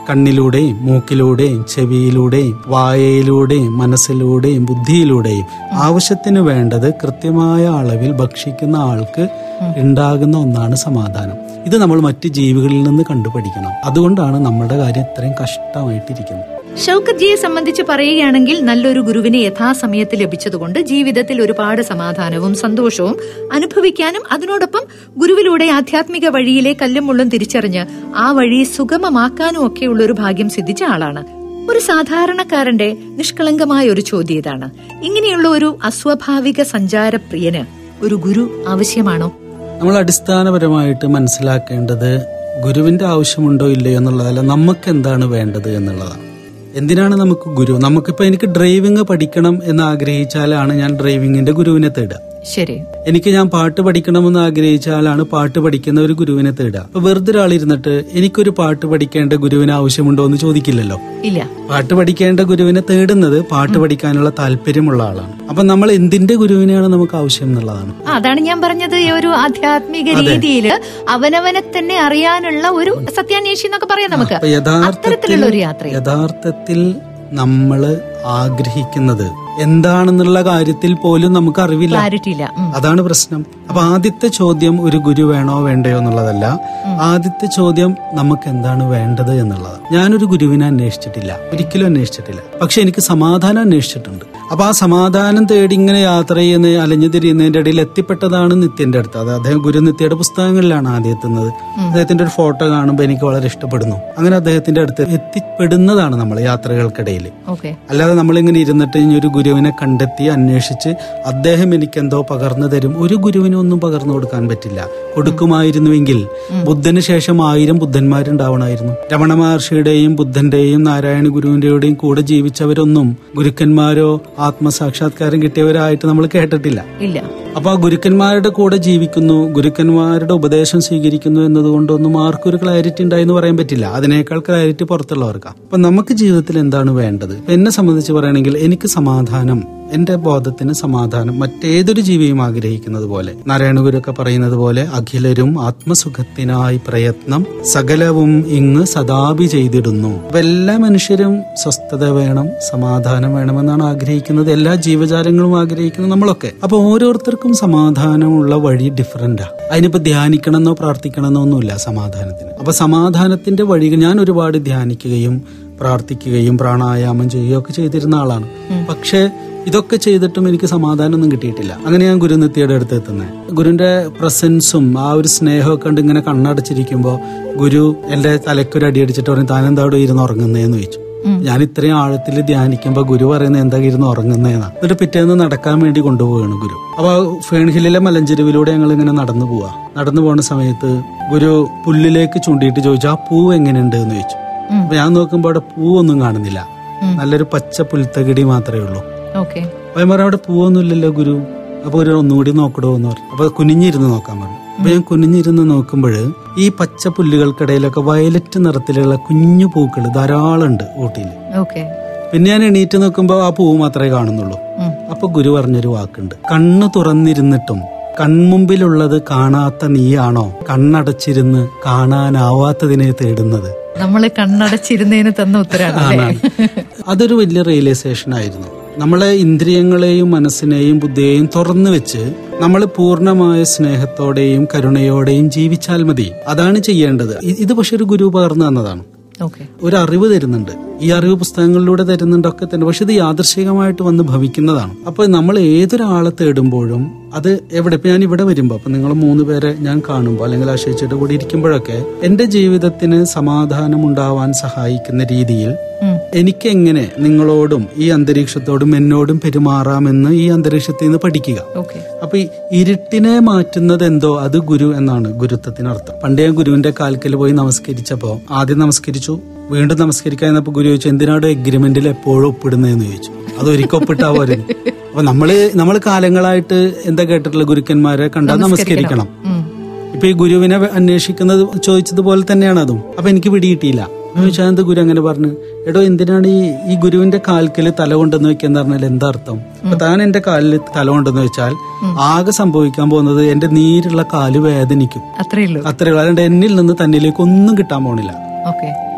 കണ്ണിലൂടെയും മൂക്കിലൂടെയും ചെവിയിലൂടെയും വായയിലൂടെയും മനസ്സിലൂടെയും ബുദ്ധിയിലൂടെയും ആവശ്യത്തിന് വേണ്ടത് കൃത്യമായ അളവിൽ ഭക്ഷിക്കുന്ന ആൾക്ക് ഉണ്ടാകുന്ന ഒന്നാണ് സമാധാനം ഇത് നമ്മൾ മറ്റ് ജീവികളിൽ നിന്ന് കണ്ടുപഠിക്കണം അതുകൊണ്ടാണ് നമ്മുടെ കാര്യം ഇത്രയും കഷ്ടമായിട്ടിരിക്കുന്നത് ഷൗക്കത്ത് ജിയെ സംബന്ധിച്ച് പറയുകയാണെങ്കിൽ നല്ലൊരു ഗുരുവിനെ യഥാസമയത്ത് ലഭിച്ചതുകൊണ്ട് ജീവിതത്തിൽ ഒരുപാട് സമാധാനവും സന്തോഷവും അനുഭവിക്കാനും അതിനോടൊപ്പം ഗുരുവിലൂടെ ആധ്യാത്മിക വഴിയിലെ കല്ലും മുള്ളും തിരിച്ചറിഞ്ഞ് ആ വഴി സുഗമമാക്കാനും ഒക്കെയുള്ള ഒരു ഭാഗ്യം സിദ്ധിച്ച ആളാണ് ഒരു സാധാരണക്കാരന്റെ നിഷ്കളങ്കമായ ഒരു ചോദ്യം ഇതാണ് ഇങ്ങനെയുള്ള ഒരു അസ്വാഭാവിക സഞ്ചാരപ്രിയന് ഒരു ഗുരു ആവശ്യമാണോ നമ്മൾ അടിസ്ഥാനപരമായിട്ട് മനസ്സിലാക്കേണ്ടത് ഗുരുവിന്റെ ആവശ്യമുണ്ടോ ഇല്ലയോ എന്നുള്ളതല്ല നമുക്ക് എന്താണ് വേണ്ടത് എന്നുള്ളതാണ് എന്തിനാണ് നമുക്ക് ഗുരു നമുക്കിപ്പോ എനിക്ക് ഡ്രൈവിംഗ് പഠിക്കണം എന്ന് ആഗ്രഹിച്ചാലാണ് ഞാൻ ഡ്രൈവിംഗിന്റെ ഗുരുവിനെ തേടുക ശരി എനിക്ക് ഞാൻ പാട്ട് പഠിക്കണമെന്ന് ആഗ്രഹിച്ചാലാണ് പാട്ട് പഠിക്കുന്ന ഒരു ഗുരുവിനെ തേടുക അപ്പൊ വെറുതെ ഒരാളിരുന്നിട്ട് എനിക്കൊരു പാട്ട് പഠിക്കേണ്ട ഗുരുവിന് ആവശ്യമുണ്ടോ എന്ന് ചോദിക്കില്ലല്ലോ ഇല്ല പാട്ട് പഠിക്കേണ്ട ഗുരുവിനെ തേടുന്നത് പാട്ട് പഠിക്കാനുള്ള താല്പര്യമുള്ള ആളാണ് അപ്പൊ നമ്മൾ എന്തിന്റെ ഗുരുവിനെയാണ് നമുക്ക് ആവശ്യം എന്നുള്ളതാണ് ആ, അതാണ് ഞാൻ പറഞ്ഞത് ഈ ഒരു ആധ്യാത്മിക രീതിയിൽ അവനവനെ തന്നെ അറിയാനുള്ള ഒരു സത്യാന്വേഷി എന്നൊക്കെ പറയാം നമുക്ക് അപ്പൊ യഥാർത്ഥത്തിൽ അത്തരത്തിലുള്ള ഒരു യാത്ര യഥാർത്ഥത്തിൽ നമ്മള് ആഗ്രഹിക്കുന്നത് എന്താണെന്നുള്ള കാര്യത്തിൽ പോലും നമുക്ക് അറിവില്ല ക്ലാരിറ്റി ഇല്ല ഉം. അതാണ് പ്രശ്നം അപ്പൊ ആദ്യത്തെ ചോദ്യം ഒരു ഗുരു വേണോ വേണ്ടയോ എന്നുള്ളതല്ല ആദ്യത്തെ ചോദ്യം നമുക്ക് എന്താണ് വേണ്ടത് എന്നുള്ളതാണ് ഞാനൊരു ഗുരുവിനെ അന്വേഷിച്ചിട്ടില്ല ഒരിക്കലും അന്വേഷിച്ചിട്ടില്ല പക്ഷെ എനിക്ക് സമാധാനം അന്വേഷിച്ചിട്ടുണ്ട് അപ്പൊ ആ സമാധാനം തേടി ഇങ്ങനെ യാത്ര ചെയ്യുന്ന അലഞ്ഞു തിരിയുന്നതിന്റെ ഇടയിൽ എത്തിപ്പെട്ടതാണ് നിത്യന്റെ അടുത്ത് അത് അദ്ദേഹം ഗുരുനിത്യയുടെ പുസ്തകങ്ങളിലാണ് ആദ്യം എത്തുന്നത് അദ്ദേഹത്തിന്റെ ഒരു ഫോട്ടോ കാണുമ്പോൾ എനിക്ക് വളരെ ഇഷ്ടപ്പെടുന്നു അങ്ങനെ അദ്ദേഹത്തിന്റെ അടുത്ത് എത്തിപ്പെടുന്നതാണ് നമ്മൾ യാത്രകൾക്കിടയിൽ ഓക്കെ അല്ലാതെ നമ്മളിങ്ങനെ ഇരുന്നിട്ട് ഇനി ഒരു ഗുരുവിനെ കണ്ടെത്തി അന്വേഷിച്ച് അദ്ദേഹം എനിക്ക് എന്തോ പകർന്നു തരും ഒരു ഗുരുവിനും ഒന്നും പകർന്നു കൊടുക്കാൻ പറ്റില്ല കൊടുക്കുമായിരുന്നുവെങ്കിൽ ബുദ്ധന് ശേഷം ആയിരം ബുദ്ധന്മാരുണ്ടാവണമായിരുന്നു രമണ മഹർഷിയുടെയും ബുദ്ധന്റെയും നാരായണ ഗുരുവിന്റെയും കൂടെ ജീവിച്ചവരൊന്നും ഗുരുക്കന്മാരോ ആത്മസാക്ഷാത്കാരം കിട്ടിയവരായിട്ട് നമ്മൾ കേട്ടിട്ടില്ല ഇല്ല അപ്പൊ ആ ഗുരുക്കന്മാരുടെ കൂടെ ജീവിക്കുന്നു ഗുരുക്കന്മാരുടെ ഉപദേശം സ്വീകരിക്കുന്നു എന്നതുകൊണ്ടൊന്നും ആർക്കും ഒരു ക്ലാരിറ്റി ഉണ്ടായി എന്ന് പറയാൻ പറ്റില്ല അതിനേക്കാൾ ക്ലാരിറ്റി പുറത്തുള്ളവർക്കാണ് അപ്പൊ നമുക്ക് ജീവിതത്തിൽ എന്താണ് വേണ്ടത് ഇപ്പൊ എന്നെ സംബന്ധിച്ച് പറയുകയാണെങ്കിൽ എനിക്ക് സമാധാനം എന്റെ ബോധത്തിന് സമാധാനം മറ്റേതൊരു ജീവിയും ആഗ്രഹിക്കുന്നത് പോലെ നാരായണ ഗുരുക്കെ പറയുന്നത് പോലെ അഖിലരും ആത്മസുഖത്തിനായി പ്രയത്നം സകലവും ഇങ്ങ് സദാപി ചെയ്തിടുന്നു അപ്പൊ എല്ലാ മനുഷ്യരും സ്വസ്ഥത വേണം സമാധാനം വേണമെന്നാണ് ആഗ്രഹിക്കുന്നത് എല്ലാ ജീവജാലങ്ങളും ആഗ്രഹിക്കുന്നത് നമ്മളൊക്കെ അപ്പൊ ഓരോരുത്തർക്കും സമാധാനമുള്ള വഴി ഡിഫറൻറ്റാ അതിനിപ്പോ ധ്യാനിക്കണമെന്നോ പ്രാർത്ഥിക്കണമെന്നോ ഒന്നുമില്ല സമാധാനത്തിന് അപ്പൊ സമാധാനത്തിന്റെ വഴികൾ ഞാൻ ഒരുപാട് ധ്യാനിക്കുകയും പ്രാർത്ഥിക്കുകയും പ്രാണായാമം ചെയ്യുകയും ഒക്കെ ചെയ്തിരുന്ന ആളാണ് പക്ഷേ ഇതൊക്കെ ചെയ്തിട്ടും എനിക്ക് സമാധാനമൊന്നും കിട്ടിയിട്ടില്ല അങ്ങനെ ഞാൻ ഗുരുനിത്യയുടെ അടുത്ത് എത്തുന്നത് ഗുരുവിന്റെ പ്രസൻസും ആ ഒരു സ്നേഹമൊക്കെ കണ്ട് ഇങ്ങനെ കണ്ണടച്ചിരിക്കുമ്പോൾ ഗുരു എന്റെ തലക്കൊരു അടിയടിച്ചിട്ട് പറഞ്ഞു താനെന്താവിടെ ഇരുന്ന് ഉറങ്ങുന്നതെന്ന് ചോദിച്ചു ഞാൻ ഇത്രയും ആഴത്തിൽ ധ്യാനിക്കുമ്പോൾ ഗുരു പറയുന്നത് എന്താ ഇരുന്ന് ഉറങ്ങുന്നതെന്നാ എന്നിട്ട് പിറ്റേന്ന് നടക്കാൻ വേണ്ടി കൊണ്ടുപോവുകയാണ് ഗുരു അപ്പൊ ഫേൺഹില്ലിലെ മലഞ്ചെരുവിലൂടെ ഞങ്ങൾ ഇങ്ങനെ നടന്നു പോവാ നടന്നു പോകുന്ന സമയത്ത് ഗുരു പുല്ലിലേക്ക് ചൂണ്ടിയിട്ട് ചോദിച്ചു ആ പൂ എങ്ങനെയുണ്ട് എന്ന് ചോദിച്ചു അപ്പൊ ഞാൻ നോക്കുമ്പോൾ അവിടെ പൂവൊന്നും കാണുന്നില്ല നല്ലൊരു പച്ച പുൽത്തകിടി മാത്രമേ ഉള്ളൂ ഓക്കെ അപ്പൊ ഞാൻ പറഞ്ഞു അവിടെ പൂവൊന്നുമില്ലല്ലോ ഗുരു അപ്പൊ ഒരു ഒന്നുകൂടി നോക്കടോ എന്ന് പറഞ്ഞു അപ്പൊ കുനിഞ്ഞിരുന്ന് നോക്കാൻ പറഞ്ഞു അപ്പൊ ഞാൻ കുനിഞ്ഞിരുന്ന് നോക്കുമ്പോൾ ഈ പച്ച പുല്ലുകൾക്കിടയിലൊക്കെ വയലറ്റ് നിറത്തിലുള്ള കുഞ്ഞു പൂക്കൾ ധാരാളം ഉണ്ട് ഊട്ടിയിൽ ഓക്കെ പിന്നെ ഞാൻ എണീറ്റ് നോക്കുമ്പോൾ ആ പൂവ് മാത്രമേ കാണുന്നുള്ളൂ അപ്പൊ ഗുരു പറഞ്ഞൊരു വാക്കുണ്ട് കണ്ണ് തുറന്നിരുന്നിട്ടും കൺമുമ്പിലുള്ളത് കാണാത്ത നീയാണോ കണ്ണടച്ചിരുന്ന് കാണാനാവാത്തതിനെ തേടുന്നത് നമ്മളെ കണ്ണടച്ചിരുന്നതിന് തന്ന ഉത്തരാണ് ആണ്. അതൊരു വലിയ റിയലൈസേഷൻ ആയിരുന്നു നമ്മളെ ഇന്ദ്രിയങ്ങളെയും മനസ്സിനെയും ബുദ്ധിയെയും തുറന്നു വെച്ച് നമ്മൾ പൂർണ്ണമായ സ്നേഹത്തോടെയും കരുണയോടെയും ജീവിച്ചാൽ മതി അതാണ് ചെയ്യേണ്ടത് ഇ- ഇത് പക്ഷെ ഒരു ഗുരു പകർന്നു തന്നതാണ് ഓക്കെ ഒരു അറിവ് തരുന്നുണ്ട് ഈ അറിവ് പുസ്തകങ്ങളിലൂടെ തരുന്നുണ്ടൊക്കെ തന്നെ പക്ഷെ ഇത് യാദൃശികമായിട്ട് വന്ന് ഭവിക്കുന്നതാണ് അപ്പൊ നമ്മൾ ഏതൊരാളെ തേടുമ്പോഴും അത് എവിടെ ഇപ്പൊ ഞാൻ ഇവിടെ വരുമ്പോ അപ്പൊ നിങ്ങൾ മൂന്ന് പേരെ ഞാൻ കാണുമ്പോൾ അല്ലെങ്കിൽ ആശയിച്ചിട്ട് കൂടി ഇരിക്കുമ്പോഴൊക്കെ എന്റെ ജീവിതത്തിന് സമാധാനം ഉണ്ടാവാൻ സഹായിക്കുന്ന രീതിയിൽ എനിക്ക് എങ്ങനെ നിങ്ങളോടും ഈ അന്തരീക്ഷത്തോടും എന്നോടും പെരുമാറാമെന്ന് ഈ അന്തരീക്ഷത്തിൽ നിന്ന് പഠിക്കുക ഓക്കെ അപ്പൊ ഈ ഇരുട്ടിനെ മാറ്റുന്നത് എന്തോ അത് ഗുരു എന്നാണ് ഗുരുത്വത്തിനർത്ഥം പണ്ട് ഞാൻ ഗുരുവിന്റെ കാൽക്കൽ പോയി നമസ്കരിച്ചപ്പോ ആദ്യം നമസ്കരിച്ചു വീണ്ടും നമസ്കരിക്കാൻ എന്നപ്പോ ഗുരു ചോദിച്ചു എന്തിനാണ് എഗ്രിമെന്റിൽ എപ്പോഴും ഒപ്പിടുന്നതെന്ന് ചോദിച്ചു അത് ഒരിക്കൽ ഒപ്പിട്ടാ പോരെ അപ്പൊ നമ്മള് നമ്മൾ കാലങ്ങളായിട്ട് എന്താ കേട്ടിട്ടുള്ള ഗുരുക്കന്മാരെ കണ്ടാൽ നമസ്കരിക്കണം ഇപ്പൊ ഈ ഗുരുവിനെ അന്വേഷിക്കുന്നത് ചോദിച്ചതുപോലെ തന്നെയാണ് അതും അപ്പൊ എനിക്ക് പിടികിട്ടിയില്ല ഞാൻ ചോദിച്ചാൽ എന്താ ഗുരു അങ്ങനെ പറഞ്ഞു എടോ എന്തിനാണ് ഈ ഈ ഗുരുവിന്റെ കാൽക്കല് തല കൊണ്ടെന്ന് വെക്കാന്ന് പറഞ്ഞാൽ എന്താ അർത്ഥം അപ്പൊ താൻ എന്റെ കാലിൽ തല കൊണ്ടെന്ന് വെച്ചാൽ ആകെ സംഭവിക്കാൻ പോകുന്നത് എന്റെ നീരുള്ള കാല് വേദനിക്കും അത്രേ ഉള്ളൂ അത്രേ ഉള്ളൂ അല്ലാണ്ട് എന്നിൽ നിന്ന് തന്നിലേക്ക് ഒന്നും കിട്ടാൻ പോണില്ല ഓക്കെ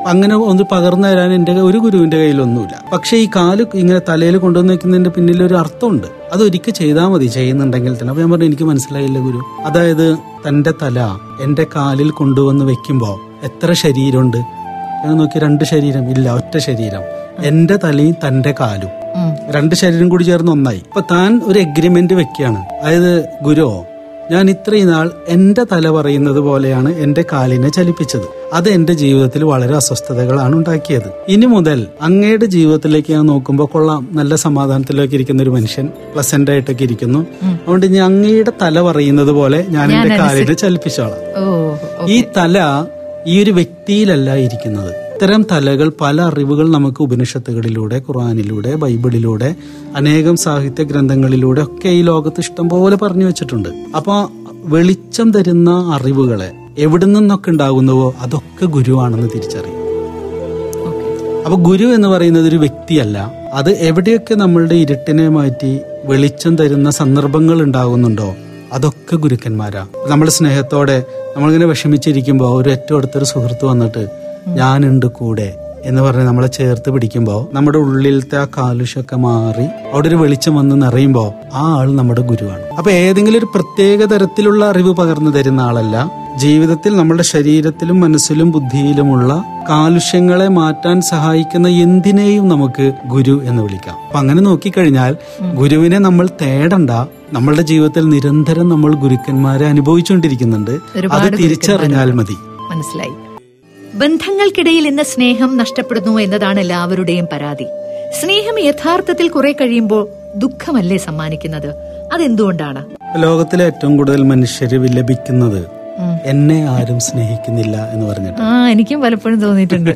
അങ്ങനെ ഒന്ന് പകർന്നു തരാൻ എന്റെ ഒരു ഗുരുവിന്റെ കയ്യിലൊന്നുമില്ല പക്ഷെ ഈ കാല് ഇങ്ങനെ തലയിൽ കൊണ്ടുവന്ന് വെക്കുന്നതിന്റെ പിന്നിൽ ഒരു അർത്ഥമുണ്ട് അത് ഒരിക്കൽ ചെയ്താൽ മതി ചെയ്യുന്നുണ്ടെങ്കിൽ തന്നെ അപ്പൊ ഞാൻ പറഞ്ഞു എനിക്ക് മനസ്സിലായില്ല ഗുരു അതായത് തന്റെ തല എന്റെ കാലിൽ കൊണ്ടുവന്ന് വെക്കുമ്പോ എത്ര ശരീരമുണ്ട് ഞാൻ നോക്കി രണ്ട് ശരീരം ഇല്ല ഒറ്റ ശരീരം എന്റെ തലയും തന്റെ കാലും ഉം. രണ്ട് ശരീരം കൂടി ചേർന്ന് ഒന്നായി അപ്പൊ താൻ ഒരു എഗ്രിമെന്റ് വെക്കുകയാണ് അതായത് ഗുരു ഞാൻ ഇത്രയും നാൾ എന്റെ തല പറയുന്നത് പോലെയാണ് എന്റെ കാലിനെ ചലിപ്പിച്ചത് അത് എന്റെ ജീവിതത്തിൽ വളരെ അസ്വസ്ഥതകളാണ് ഉണ്ടാക്കിയത് ഇനി മുതൽ അങ്ങയുടെ ജീവിതത്തിലേക്ക് ഞാൻ നോക്കുമ്പോൾ കൊള്ളാം നല്ല സമാധാനത്തിലേക്ക് ഇരിക്കുന്ന ഒരു മനുഷ്യൻ പ്ലസന്റ് ആയിട്ടൊക്കെ ഇരിക്കുന്നു അതുകൊണ്ട് ഞാൻ അങ്ങയുടെ തല പറയുന്നത് പോലെ ഞാൻ എന്റെ കാലിനെ ചലിപ്പിച്ചോളാം ഓ ഈ തല ഈ ഒരു വ്യക്തിയിലല്ല ഇരിക്കുന്നത് ഇത്തരം തലകൾ പല അറിവുകൾ നമുക്ക് ഉപനിഷത്തുകളിലൂടെ ഖുറാനിലൂടെ ബൈബിളിലൂടെ അനേകം സാഹിത്യ ഗ്രന്ഥങ്ങളിലൂടെ ഒക്കെ ഈ ലോകത്ത് ഇഷ്ടം പോലെ പറഞ്ഞു വെച്ചിട്ടുണ്ട് അപ്പൊ വെളിച്ചം തരുന്ന അറിവുകളെ എവിടെ നിന്നൊക്കെ ഉണ്ടാകുന്നുവോ അതൊക്കെ ഗുരുവാണെന്ന് തിരിച്ചറിയും ഓക്കെ അപ്പൊ ഗുരു എന്ന് പറയുന്നത് ഒരു വ്യക്തിയല്ല അത് എവിടെയൊക്കെ നമ്മളുടെ ഇരുട്ടിനെ മാറ്റി വെളിച്ചം തരുന്ന സന്ദർഭങ്ങൾ ഉണ്ടാകുന്നുണ്ടോ അതൊക്കെ ഗുരുക്കന്മാരാ നമ്മൾ സ്നേഹത്തോടെ നമ്മളിങ്ങനെ വിഷമിച്ചിരിക്കുമ്പോൾ ഒരു ഏറ്റവും അടുത്തൊരു സുഹൃത്ത് വന്നിട്ട് ഞാനുണ്ട് കൂടെ എന്ന് പറഞ്ഞ് നമ്മളെ ചേർത്ത് പിടിക്കുമ്പോൾ നമ്മുടെ ഉള്ളിലത്തെ ആ കാലുഷൊക്കെ മാറി അവിടെ ഒരു വെളിച്ചം വന്ന് നിറയുമ്പോൾ ആ ആൾ നമ്മുടെ ഗുരുവാണ് അപ്പൊ ഏതെങ്കിലും ഒരു പ്രത്യേക തരത്തിലുള്ള അറിവ് പകർന്നു തരുന്ന ആളല്ല ജീവിതത്തിൽ നമ്മുടെ ശരീരത്തിലും മനസ്സിലും ബുദ്ധിയിലുമുള്ള കാലുഷ്യങ്ങളെ മാറ്റാൻ സഹായിക്കുന്ന എന്തിനേയും നമുക്ക് ഗുരു എന്ന് വിളിക്കാം അപ്പൊ അങ്ങനെ നോക്കിക്കഴിഞ്ഞാൽ ഗുരുവിനെ നമ്മൾ തേടണ്ട നമ്മളുടെ ജീവിതത്തിൽ നിരന്തരം നമ്മൾ ഗുരുക്കന്മാരെ അനുഭവിച്ചുകൊണ്ടിരിക്കുന്നുണ്ട് ഒരുപാട് അത് തിരിച്ചറിഞ്ഞാൽ മതി മനസ്സിലായി ബന്ധങ്ങൾക്കിടയിൽ ഇന്ന് സ്നേഹം നഷ്ടപ്പെടുന്നു എന്നതാണ് എല്ലാവരുടെയും പരാതി സ്നേഹം യഥാർത്ഥത്തിൽ കുറെ കഴിയുമ്പോൾ ദുഃഖമല്ലേ സമ്മാനിക്കുന്നത് അതെന്തുകൊണ്ടാണ് ലോകത്തിലെ ഏറ്റവും കൂടുതൽ മനുഷ്യര് വിലപിക്കുന്നത് ഉം. എന്നെ ആരും സ്നേഹിക്കുന്നില്ല എന്ന് പറഞ്ഞിട്ട് ആ എനിക്കും പലപ്പോഴും തോന്നിയിട്ടുണ്ട്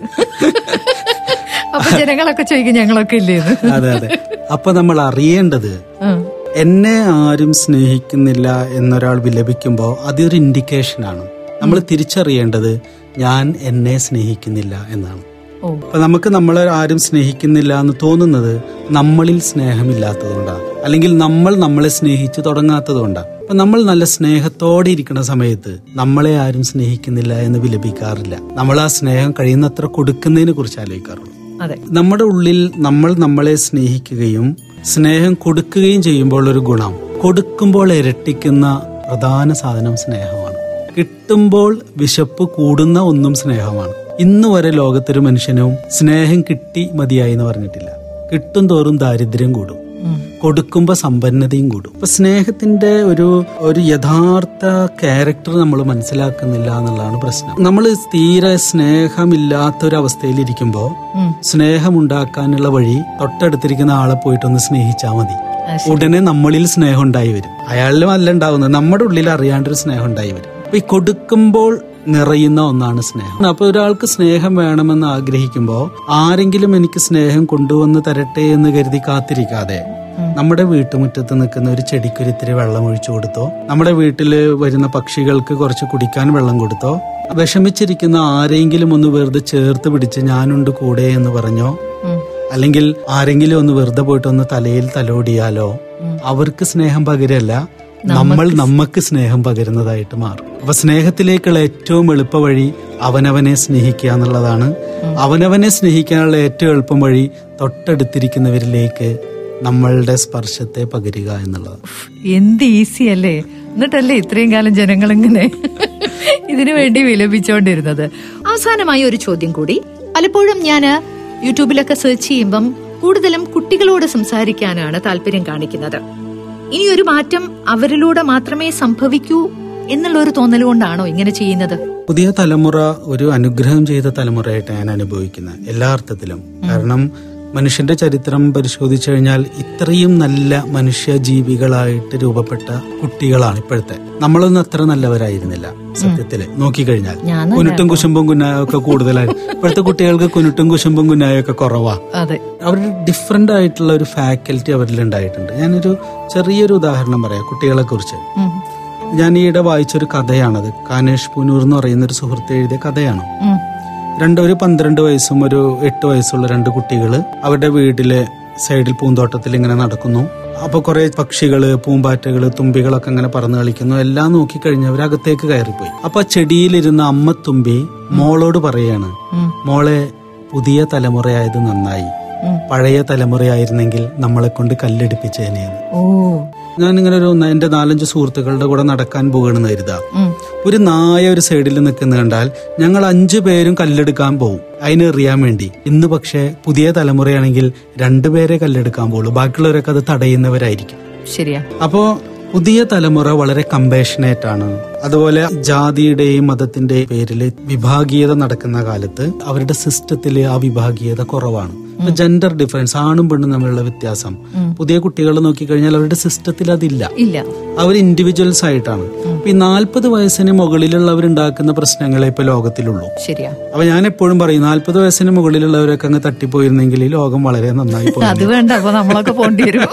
അപ്പൊ ജനങ്ങളൊക്കെ ചോദിക്കും ഞങ്ങളൊക്കെ ഇല്ലേന്ന് അതെ അതെ അപ്പൊ നമ്മൾ അറിയേണ്ടത് ഉം. എന്നെ ആരും സ്നേഹിക്കുന്നില്ല എന്നൊരാൾ വിലപിക്കുമ്പോൾ അതൊരു ഇൻഡിക്കേഷൻ ആണ് നമ്മൾ തിരിച്ചറിയേണ്ടത് ഞാൻ എന്നെ സ്നേഹിക്കുന്നില്ല എന്നാണ് ഓ അപ്പൊ നമുക്ക് നമ്മളെ ആരും സ്നേഹിക്കുന്നില്ല എന്ന് തോന്നുന്നത് നമ്മളിൽ സ്നേഹമില്ലാത്തതുകൊണ്ടാണ് അല്ലെങ്കിൽ നമ്മൾ നമ്മളെ സ്നേഹിച്ച് തുടങ്ങാത്തതുകൊണ്ടാണ് അപ്പൊ നമ്മൾ നല്ല സ്നേഹത്തോടെ ഇരിക്കുന്ന സമയത്ത് നമ്മളെ ആരും സ്നേഹിക്കുന്നില്ല എന്ന് വിലപിക്കാറില്ല നമ്മൾ ആ സ്നേഹം കഴിയുന്നത്ര കൊടുക്കുന്നതിനെ കുറിച്ച് ആലോചിക്കാറുള്ളൂ അതെ നമ്മുടെ ഉള്ളിൽ നമ്മൾ നമ്മളെ സ്നേഹിക്കുകയും സ്നേഹം കൊടുക്കുകയും ചെയ്യുമ്പോൾ ഒരു ഗുണം കൊടുക്കുമ്പോൾ ഇരട്ടിക്കുന്ന പ്രധാന സാധനം സ്നേഹമാണ് കിട്ടുമ്പോൾ വിശപ്പ് കൂടുന്ന ഒന്നും സ്നേഹമാണ് ഇന്ന് വരെ ലോകത്തൊരു മനുഷ്യനും സ്നേഹം കിട്ടി മതിയായി എന്ന് പറഞ്ഞിട്ടില്ല കിട്ടും തോറും ദാരിദ്ര്യം കൂടും ഉം. കൊടുക്കുമ്പോ സമ്പന്നതയും കൂടും അപ്പൊ സ്നേഹത്തിന്റെ ഒരു ഒരു യഥാർത്ഥ ക്യാരക്ടർ നമ്മൾ മനസ്സിലാക്കുന്നില്ല എന്നുള്ളതാണ് പ്രശ്നം നമ്മൾ തീരെ സ്നേഹമില്ലാത്ത ഒരു അവസ്ഥയിൽ ഇരിക്കുമ്പോൾ ഉം. സ്നേഹം ഉണ്ടാക്കാനുള്ള വഴി തൊട്ടടുത്തിരിക്കുന്ന ആളെ പോയിട്ടൊന്ന് സ്നേഹിച്ചാൽ മതി അത് ശരി. ഉടനെ നമ്മളിൽ സ്നേഹം ഉണ്ടായി വരും അയാളിലും അല്ല ഉണ്ടാവുന്നത് നമ്മുടെ ഉള്ളിൽ അറിയാണ്ടൊരു സ്നേഹം ഉണ്ടായി വരും അപ്പൊ ഈ കൊടുക്കുമ്പോൾ നിറയുന്ന ഒന്നാണ് സ്നേഹം അപ്പൊ ഒരാൾക്ക് സ്നേഹം വേണമെന്ന് ആഗ്രഹിക്കുമ്പോൾ ആരെങ്കിലും എനിക്ക് സ്നേഹം കൊണ്ടുവന്ന് തരട്ടെ എന്ന് കരുതി കാത്തിരിക്കാതെ നമ്മുടെ വീട്ടുമുറ്റത്ത് നിൽക്കുന്ന ഒരു ചെടിക്കൊരു ഇത്തിരി വെള്ളം ഒഴിച്ചു കൊടുത്തോ നമ്മുടെ വീട്ടിൽ വരുന്ന പക്ഷികൾക്ക് കുറച്ച് കുടിക്കാൻ വെള്ളം കൊടുത്തോ വിഷമിച്ചിരിക്കുന്ന ആരെങ്കിലും ഒന്ന് വെറുതെ ചേർത്ത് പിടിച്ച് ഞാനുണ്ട് കൂടെ എന്ന് പറഞ്ഞോ ഉം. അല്ലെങ്കിൽ ആരെങ്കിലും ഒന്ന് വെറുതെ പോയിട്ട് ഒന്ന് തലയിൽ തലോടിയാലോ അവർക്ക് സ്നേഹം പകരല്ല നമ്മൾ നമുക്ക് സ്നേഹം പകരുന്നതായിട്ട് മാറും അപ്പൊ സ്നേഹത്തിലേക്കുള്ള ഏറ്റവും എളുപ്പ വഴി അവനവനെ സ്നേഹിക്കുക എന്നുള്ളതാണ് അവനവനെ സ്നേഹിക്കാനുള്ള ഏറ്റവും എളുപ്പം വഴി തൊട്ടടുത്തിരിക്കുന്നവരിലേക്ക് നമ്മളുടെ സ്പർശത്തെ പകരുക എന്നുള്ളത് എന്ത് ഈസി അല്ലേ എന്നിട്ടല്ലേ ഇത്രയും കാലം ജനങ്ങൾ ഇങ്ങനെ ഇതിനു വേണ്ടി വിലപിച്ചോണ്ടിരുന്നത് അവസാനമായി ഒരു ചോദ്യം കൂടി പലപ്പോഴും ഞാൻ യൂട്യൂബിലൊക്കെ സെർച്ച് ചെയ്യുമ്പം കൂടുതലും കുട്ടികളോട് സംസാരിക്കാനാണ് താല്പര്യം കാണിക്കുന്നത് ഇനി ഒരു മാറ്റം അവരിലൂടെ മാത്രമേ സംഭവിക്കൂ എന്നുള്ള ഒരു തോന്നൽ കൊണ്ടാണോ ഇങ്ങനെ ചെയ്യുന്നത് പുതിയ തലമുറ ഒരു അനുഗ്രഹം ചെയ്ത തലമുറയായിട്ട് ഞാൻ അനുഭവിക്കുന്നത് എല്ലാ അർത്ഥത്തിലും കാരണം മനുഷ്യന്റെ ചരിത്രം പരിശോധിച്ചു കഴിഞ്ഞാൽ ഇത്രയും നല്ല മനുഷ്യ ജീവികളായിട്ട് രൂപപ്പെട്ട കുട്ടികളാണ് ഇപ്പോഴത്തെ നമ്മളൊന്നും അത്ര നല്ലവരായിരുന്നില്ല സത്യത്തില് നോക്കിക്കഴിഞ്ഞാൽ ഞാൻ കുനുട്ടും കുശുമ്പും കുന്നായും ഒക്കെ കൂടുതലായി ഇപ്പോഴത്തെ കുട്ടികൾക്ക് കുനുട്ടും കുശുമ്പും കുന്നായും ഒക്കെ കുറവാ അതെ അവരുടെ ഡിഫറെന്റ് ആയിട്ടുള്ള ഒരു ഫാക്കൽറ്റി അവരിൽ ഉണ്ടായിട്ടുണ്ട് ഞാനൊരു ചെറിയൊരു ഉദാഹരണം പറയാം കുട്ടികളെ കുറിച്ച് ഉം. ഞാൻ ഈയിടെ വായിച്ചൊരു കഥയാണത് കാനേഷ് പുനൂർ എന്ന് പറയുന്ന ഒരു സുഹൃത്ത് എഴുതിയ കഥയാണ് ഉം. രണ്ട് ഒരു പന്ത്രണ്ട് വയസ്സും ഒരു എട്ട് വയസ്സുള്ള രണ്ട് കുട്ടികൾ അവരുടെ വീട്ടിലെ സൈഡിൽ പൂന്തോട്ടത്തിൽ ഇങ്ങനെ നടക്കുന്നു അപ്പൊ കുറെ പക്ഷികള് പൂമ്പാറ്റകള് തുമ്പികളൊക്കെ അങ്ങനെ പറന്ന് കളിക്കുന്നു എല്ലാം നോക്കിക്കഴിഞ്ഞ് അവർ അകത്തേക്ക് കയറിപ്പോയി അപ്പൊ ആ ചെടിയിലിരുന്ന അമ്മ തുമ്പി മോളോട് പറയാണ് മോളെ പുതിയ തലമുറയായത് നന്നായി പഴയ തലമുറയായിരുന്നെങ്കിൽ നമ്മളെ കൊണ്ട് കല്ലെടുപ്പിച്ചേനെന്ന് ഓ ഞാൻ ഇങ്ങനെ ഒരു എന്റെ നാലഞ്ച് സുഹൃത്തുക്കളുടെ കൂടെ നടക്കാൻ പോകണമെന്ന് കരുതാ ഉം. ഒരു നായ ഒരു സൈഡിൽ നിൽക്കുന്ന കണ്ടാൽ ഞങ്ങൾ അഞ്ചു പേരും കല്ലെടുക്കാൻ പോകും അതിന് എറിയാൻ വേണ്ടി ഇന്ന് പക്ഷേ പുതിയ തലമുറയാണെങ്കിൽ രണ്ടുപേരെ കല്ലെടുക്കാൻ പോകുള്ളൂ ബാക്കിയുള്ളവരൊക്കെ അത് തടയുന്നവരായിരിക്കും ശരിയാ അപ്പോ പുതിയ തലമുറ വളരെ കമ്പാഷനേറ്റ് ആണ് അതുപോലെ ജാതിയുടെയും മതത്തിന്റെയും പേരിൽ വിഭാഗീയത നടക്കുന്ന കാലത്ത് അവരുടെ സിസ്റ്റത്തിൽ ആ വിഭാഗീയത കുറവാണ് ജെൻഡർ ഡിഫറൻസ് ആണും പെണ്ണും തമ്മിലുള്ള വ്യത്യാസം പുതിയ കുട്ടികൾ നോക്കിക്കഴിഞ്ഞാൽ അവരുടെ സിസ്റ്റത്തിൽ അതില്ല ഇല്ല അവർ ഇൻഡിവിജ്വൽസ് ആയിട്ടാണ് ഇപ്പൊ ഈ നാൽപ്പത് വയസ്സിന് മുകളിലുള്ളവരുണ്ടാക്കുന്ന പ്രശ്നങ്ങളെ ഇപ്പൊ ലോകത്തിലുള്ളൂ ശരിയാ അപ്പൊ ഞാൻ എപ്പോഴും പറയും നാൽപ്പത് വയസ്സിന് മുകളിലുള്ളവരൊക്കെ അങ്ങ് തട്ടിപ്പോയിരുന്നെങ്കിൽ ഈ ലോകം വളരെ നന്നായി പോയി അത് വേണ്ട അപ്പൊ നമ്മളൊക്കെ പോണ്ടി വരും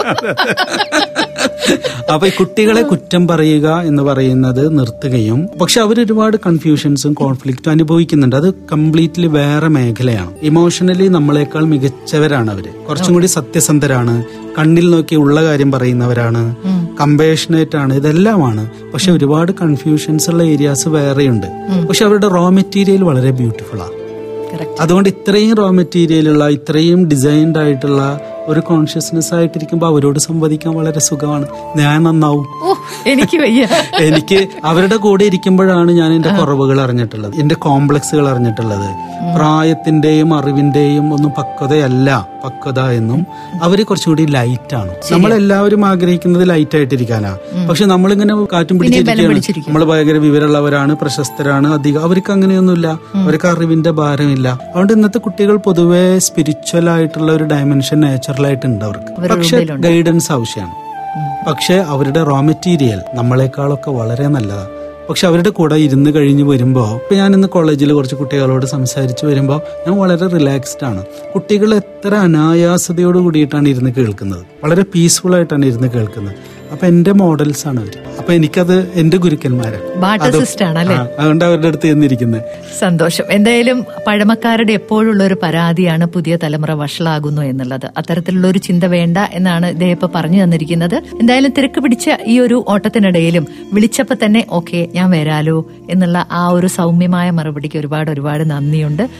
അപ്പൊ ഈ കുട്ടികളെ കുറ്റം പറയുക എന്ന് പറയുന്നത് നിർത്തുകയും പക്ഷെ അവർ ഒരുപാട് കൺഫ്യൂഷൻസും കോൺഫ്ലിക്റ്റും അനുഭവിക്കുന്നുണ്ട് അത് കംപ്ലീറ്റ്ലി വേറെ മേഖലയാണ് ഇമോഷണലി നമ്മളെക്കാൾ മികച്ചവരാണ് അവര് കുറച്ചും കൂടി സത്യസന്ധരാണ് കണ്ണിൽ നോക്കി ഉള്ള കാര്യം പറയുന്നവരാണ് കമ്പേഷനേറ്റ് ആണ് ഇതെല്ലാമാണ് പക്ഷെ ഒരുപാട് കൺഫ്യൂഷൻസ് ഉള്ള ഏരിയാസ് വേറെയുണ്ട് പക്ഷെ അവരുടെ റോ മെറ്റീരിയൽ വളരെ ബ്യൂട്ടിഫുൾ ആണ് കറക്റ്റ് അതുകൊണ്ട് ഇത്രയും റോ മെറ്റീരിയലുള്ള ഇത്രയും ഡിസൈൻഡ് ആയിട്ടുള്ള ഒരു കോൺഷ്യസ്നെസ് ആയിട്ടിരിക്കുമ്പോൾ അവരോട് സംവദിക്കാൻ വളരെ സുഖമാണ് ഞാൻ നന്നാവും ഓ എനിക്ക് വയ്യ എനിക്ക് അവരുടെ കൂടെ ഇരിക്കുമ്പോഴാണ് ഞാൻ എന്റെ കുറവുകൾ അറിഞ്ഞിട്ടുള്ളത് എന്റെ കോംപ്ലക്സുകൾ അറിഞ്ഞിട്ടുള്ളത് പ്രായത്തിന്റെയും അറിവിന്റെയും ഒന്നും പക്വതയല്ല പക്വത എന്നും അവര് കുറച്ചുകൂടി ലൈറ്റ് ആണ് നമ്മളെല്ലാവരും ആഗ്രഹിക്കുന്നത് ലൈറ്റ് ആയിട്ടിരിക്കാനാ പക്ഷെ നമ്മളിങ്ങനെ കാറ്റും പിടിച്ചിരിക്കുകയാണ് പിടിച്ചിരിക്കും. നമ്മൾ ഭയങ്കര വിവരമുള്ളവരാണ് പ്രശസ്തരാണ് അധികം അവർക്ക് അങ്ങനെയൊന്നുമില്ല അവർക്ക് അറിവിന്റെ ഭാരമില്ല അതുകൊണ്ട് ഇന്നത്തെ കുട്ടികൾ പൊതുവെ സ്പിരിച്വൽ ആയിട്ടുള്ള ഒരു ഡയമെൻഷൻ നാച്ചുറലായിട്ടുണ്ട് അവർക്ക് അവരുടെ പക്ഷെ ഉള്ളിലുണ്ട്. ഗൈഡൻസ് ആവശ്യമാണ് പക്ഷെ അവരുടെ റോ മെറ്റീരിയൽ നമ്മളെക്കാളൊക്കെ വളരെ നല്ലതാണ് പക്ഷെ അവരുടെ കൂടെ ഇരുന്ന് കഴിഞ്ഞ് വരുമ്പോൾ ഇപ്പൊ ഞാൻ ഇന്ന് കോളേജിൽ കുറച്ച് കുട്ടികളോട് സംസാരിച്ച് വരുമ്പോൾ ഞാൻ വളരെ റിലാക്സ്ഡ് ആണ് കുട്ടികൾ എത്ര അനായാസതയോട് കൂടിയിട്ടാണ് ഇരുന്ന് കേൾക്കുന്നത് വളരെ പീസ്ഫുൾ ആയിട്ടാണ് ഇരുന്ന് കേൾക്കുന്നത് അപ്പൊ എന്റെ മോഡൽസ് ആണ് അവർ അപ്പൊ എനിക്കത് എന്റെ ഗുരുക്കന്മാരാണ് ബാട്ട സിസ്റ്റം ആണ് അല്ലെ ആ, അതുകൊണ്ട് അവരുടെ അടുത്ത് ചെന്നിരിക്കുന്നത് സന്തോഷം എന്തായാലും പഴമക്കാരുടെ എപ്പോഴുള്ള ഒരു പരാതിയാണ് പുതിയ തലമുറ വഷളാകുന്നു എന്നുള്ളത് അത്തരത്തിലുള്ള ഒരു ചിന്ത വേണ്ട എന്നാണ് ഇദ്ദേഹം ഇപ്പൊ പറഞ്ഞു തന്നിരിക്കുന്നത് എന്തായാലും തിരക്ക് പിടിച്ച ഈ ഒരു ഓട്ടത്തിനിടയിലും വിളിച്ചപ്പോ തന്നെ ഓക്കെ ഞാൻ വരാലോ എന്നുള്ള ആ ഒരു സൗമ്യമായ മറുപടിക്ക് ഒരുപാട് ഒരുപാട് നന്ദിയുണ്ട്